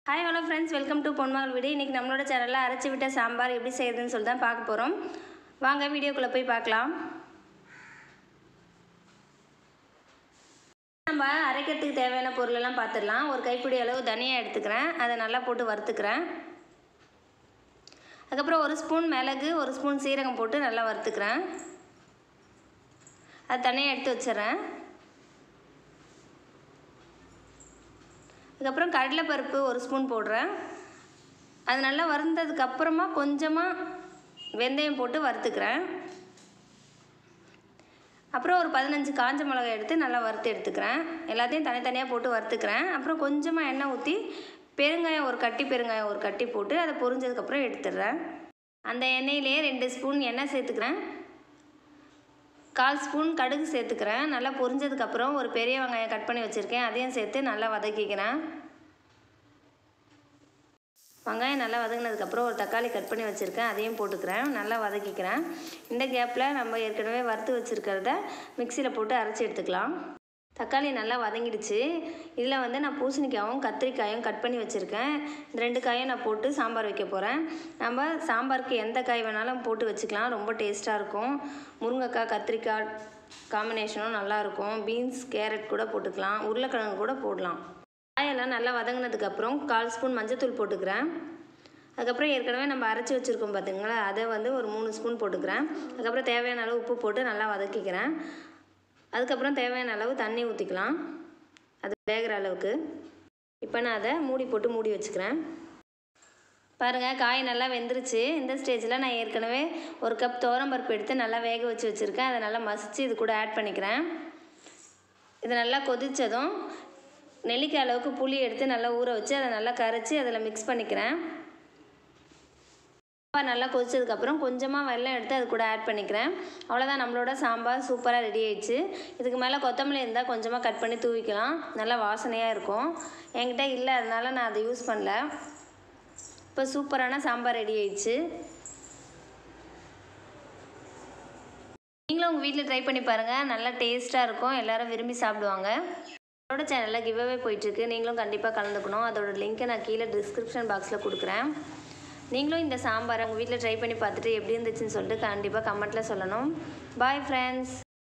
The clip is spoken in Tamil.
hi hello friends welcome to Ponmagal Veedu இன்றைக்கி நம்மளோட சேனலில் அரைச்சி விட்ட சாம்பார் எப்படி செய்யுதுன்னு சொல்லி தான் பார்க்க போகிறோம் வாங்க வீடியோக்குள்ளே போய் பார்க்கலாம் நம்ம அரைக்கிறதுக்கு தேவையான பொருளெல்லாம் பார்த்துடலாம் ஒரு கைப்பிடி அளவு தனியாக எடுத்துக்கிறேன் அதை நல்லா போட்டு வறுத்துக்கிறேன் அதுக்கப்புறம் ஒரு ஸ்பூன் மிளகு ஒரு ஸ்பூன் சீரகம் போட்டு நல்லா வறுத்துக்கிறேன் அது தனியாக எடுத்து வச்சிடுறேன் அதுக்கப்புறம் கடலைப்பருப்பு ஒரு ஸ்பூன் போடுறேன் அது நல்லா வறுந்ததுக்கு அப்புறமா கொஞ்சமாக வெந்தயம் போட்டு வறுத்துக்கிறேன் அப்புறம் ஒரு பதினஞ்சு காஞ்ச மிளகாய் எடுத்து நல்லா வறுத்து எடுத்துக்கிறேன் எல்லாத்தையும் தனித்தனியாக போட்டு வறுத்துக்கிறேன் அப்புறம் கொஞ்சமாக எண்ணெய் ஊற்றி பெருங்காயம் ஒரு கட்டி பெருங்காயம் ஒரு கட்டி போட்டு அதை பொரிஞ்சதுக்கப்புறம் எடுத்துடுறேன் அந்த எண்ணெயிலே ரெண்டு ஸ்பூன் எண்ணெய் சேர்த்துக்கிறேன் கால் ஸ்பூன் கடுகு சேர்த்துக்கிறேன் நல்லா பொரிஞ்சதுக்கப்புறம் ஒரு பெரிய வெங்காயம் கட் பண்ணி வச்சுருக்கேன் அதையும் சேர்த்து நல்லா வதக்கிக்கிறேன் வெங்காயம் நல்லா வதங்கினதுக்கப்புறம் ஒரு தக்காளி கட் பண்ணி வச்சுருக்கேன் அதையும் போட்டுக்கிறேன் நல்லா வதக்கிக்கிறேன் இந்த கேப்பில் நம்ம ஏற்கனவே வறுத்து வச்சுருக்கிறத மிக்சியில் போட்டு அரைச்சி எடுத்துக்கலாம் தக்காளி நல்லா வதங்கிடுச்சு இதில் வந்து நான் பூசணிக்காயும் கத்திரிக்காயும் கட் பண்ணி வச்சுருக்கேன் இந்த ரெண்டு காயும் நான் போட்டு சாம்பார் வைக்க போகிறேன் நம்ம சாம்பாருக்கு எந்த காய் வேணாலும் போட்டு வச்சுக்கலாம் ரொம்ப டேஸ்ட்டாக இருக்கும் முருங்கைக்காய் கத்திரிக்காய் காம்பினேஷனும் நல்லாயிருக்கும் பீன்ஸ் கேரட் கூட போட்டுக்கலாம் உருளைக்கிழங்கு கூட போடலாம் காயெல்லாம் நல்லா வதங்கினதுக்கப்புறம் கால் ஸ்பூன் மஞ்சத்தூள் போட்டுக்கிறேன் அதுக்கப்புறம் ஏற்கனவே நம்ம அரைச்சி வச்சுருக்கோம் பார்த்தீங்களா அதை வந்து ஒரு மூணு ஸ்பூன் போட்டுக்கிறேன் அதுக்கப்புறம் தேவையான அளவு உப்பு போட்டு நல்லா வதக்கிக்கிறேன் அதுக்கப்புறம் தேவையான அளவு தண்ணி ஊற்றிக்கலாம் அது வேகிற அளவுக்கு இப்போ நான் அதை மூடி போட்டு மூடி வச்சுக்கிறேன் பாருங்கள் காய் நல்லா வெந்துருச்சு இந்த ஸ்டேஜில் நான் ஏற்கனவே ஒரு கப் பருப்பு எடுத்து நல்லா வேக வச்சு வச்சுருக்கேன் அதை நல்லா மசித்து இது கூட ஆட் பண்ணிக்கிறேன் இது நல்லா கொதித்ததும் நெல்லிக்காய் அளவுக்கு புளி எடுத்து நல்லா ஊற வச்சு அதை நல்லா கரைச்சி அதில் மிக்ஸ் பண்ணிக்கிறேன் சாம்பார் நல்லா கொதிச்சதுக்கப்புறம் கொஞ்சமாக வெல்லம் எடுத்து அது கூட ஆட் பண்ணிக்கிறேன் அவ்வளோதான் நம்மளோட சாம்பார் சூப்பராக ரெடி ஆயிடுச்சு இதுக்கு மேலே கொத்தமல்லி இருந்தால் கொஞ்சமாக கட் பண்ணி தூவிக்கலாம் நல்லா வாசனையாக இருக்கும் என்கிட்ட இல்லை அதனால நான் அதை யூஸ் பண்ணல இப்போ சூப்பரான சாம்பார் ரெடி ஆயிடுச்சு நீங்களும் உங்கள் வீட்டில் ட்ரை பண்ணி பாருங்கள் நல்லா டேஸ்ட்டாக இருக்கும் எல்லோரும் விரும்பி சாப்பிடுவாங்க என்னோட சேனலில் கிவ்அவே போயிட்டுருக்கு நீங்களும் கண்டிப்பாக கலந்துக்கணும் அதோட லிங்க்கை நான் கீழே டிஸ்கிரிப்ஷன் பாக்ஸில் கொடுக்குறேன் நீங்களும் இந்த சாம்பாரை உங்கள் வீட்டில் ட்ரை பண்ணி பார்த்துட்டு எப்படி இருந்துச்சுன்னு சொல்லிட்டு கண்டிப்பாக கமெண்ட்டில் சொல்லணும் பாய் ஃப்ரெண்ட்ஸ்